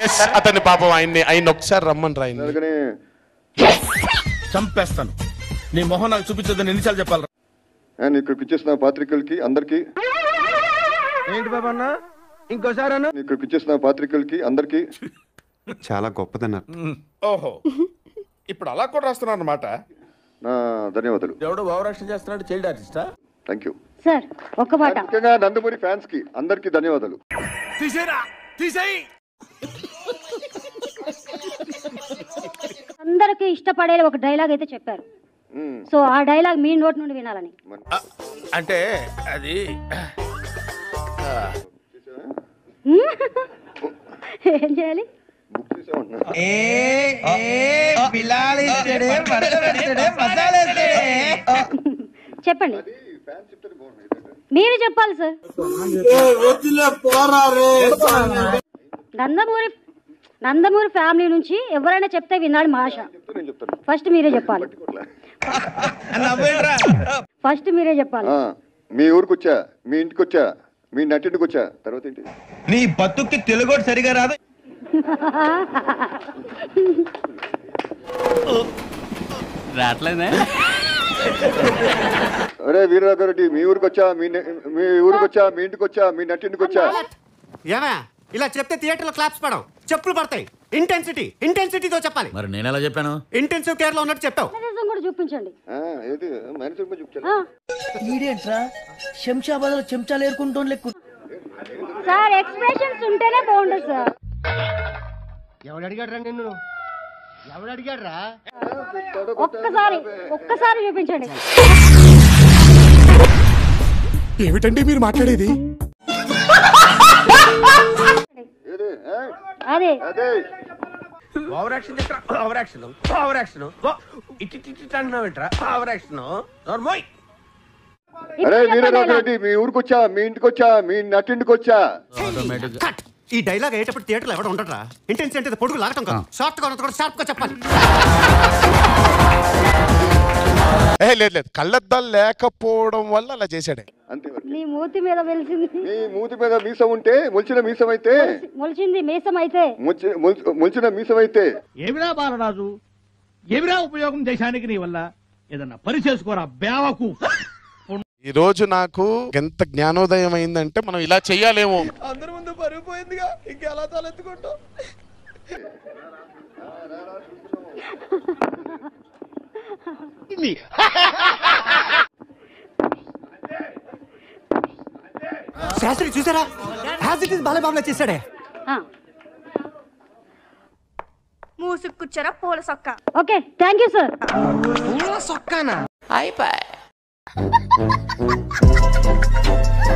అతన్ని పాపం ఆయన్ని ఆయన ఒకసారి రమ్మని రా ఆయన్ని అందుకని చంపేస్తాను నీ మొహం నాకు చూపించొద్దని ఎన్నిసార్లు చెప్పాలి నేను ఇక్కడికి ఇచ్చేసిన పాత్రికలకి అందరికి ఏంటి బాబా అన్న ఇంకోసారి అన్న ఇక్కడికి ఇచ్చేసిన పాత్రికలకి అందరికి చాలా గొప్పదన్నారు ఓహో ఇప్పుడు అలా కూడా రాస్తున్నారు అనమాట నా ధన్యవాదాలు ఎవడో భావరక్షణ చేస్తున్నాడు చైల్డ్ ఆర్టిస్టా థ్యాంక్ యూ సార్ ఒక్క మాట ముఖ్యంగా నందమూరి ఫ్యాన్స్ కి అందరికి ధన్యవాదాలు తీసేరా తీసేయి అందరికి ఇష్టపడేలా ఒక డైలాగ్ అయితే చెప్పారు మ్మ్. సో ఆ డైలాగ్ మీ నోటి నుండి వినాలని అంటే అది ఏం చేయాలి బుక్ చేసామంటున్నా చెప్పండి మీరు చెప్పాలి సార్ నందమూరి నందమూరి ఫ్యామిలీ నుంచి ఎవరైనా చెప్తే వినాలి మా ఆశ నేను చెప్తాను ఫస్ట్ మీరే చెప్పాలి ఫస్ట్ మీరే చెప్పాలి ఆ, మీ ఊరికి వచ్చా మీ ఇంటికి వచ్చా మీ నటింటికి వచ్చా తర్వాత ఏంటి నీ బతుక్కి తెలుగు సరిగా రాదు రావట్లేదే అరే వీరరాఘవ రెడ్డి మీ ఊరికి వచ్చా మీ న- మీ ఊరికి వచ్చా మీ ఇంటికి వచ్చా మీ నటింటికి వచ్చా ఏమా ఇలా చెప్తే థియేటర్లో క్లాప్స్ పడవు చెప్పులు పడతాయి ఇంటెన్సిటీ ఇంటెన్సిటీతో చెప్పాలి మరి నేను ఎలా చెప్పాను ఇంటెన్సివ్ కేర్ లో ఉన్నట్టు చెప్పావు మేనరిజం కూడా చూపించండి ఆ, ఏది మైనస్ చూపించాను ఆ. ఈడేంట్రా శంషాబాద్ లో చెంచాలు ఏరుకుంటూ లెక్కు సార్ ఎక్స్ప్రెషన్స్ ఉంటేనే బాగుంటుంది సార్ ఎవడు అడిగాడ్రా నిన్ను ఎవడు అడిగాడ్రా ఒక్కసారి ఒక్కసారి చూపించండి ఏమిటండి మీరు మాట్లాడేది ఏది ఆ? అదే అదే over action over action over action ఇటు ఇటు ఇటు అంటున్నావేంట్రా ఓవర్ యాక్షన్ నోర్మోయ్ అరే ఇప్పుడు వీరరాఘవ చెప్పండి రెడ్డి మీ ఊరికి వచ్చా మీ ఇంటికి వచ్చా మీ నటింటికి వచ్చా ఆటోమేటిక్ కట్ ఈ డైలాగ్ అయ్యేటప్పుడు థియేటర్లో ఎవడు ఉండట్రా ఇంటెన్సిటీ అంటే పొడుగు లాగటం కాదు షార్ట్ గా ఉన్నది కూడా షార్ప్ గా చెప్పాలి ఏ లేదు లేదు కళ్ళద్దాలు లేకపోవడం వల్ల అలా చేశాడే అంతే మరి. నీ మూతి మీద వెలిసింది మీ మూతి మీద మీసం ఉంటే మొలిచిన మీసం అయితే మొలిచింది మీసం అయితే మొలిచి- మొలిచి- మొలిచిన మీసం అయితే ఏమిరా బాలరాజు ఏమిరా ఉపయోగం దేశానికి నీ వల్ల ఏదన్నా పని చేసుకోరా బేవకు ఈ రోజు నాకు ఎంత జ్ఞానోదయం అయిందంటే మనం ఇలా చెయ్యాలేమో అందరి ముందు పరుగు పోయిందిగా ఇంకెలా తలెత్తుకుంటావు శాస్త్రి చూసారా హ్యాస్ ఇట్ ఇస్ బాలబాబులా చేశాడే ఆ, మూసుకు కూర్చోరా పూల సొక్క ఓకే థ్యాంక్ యూ సార్ సొక్కానా అయిపోయి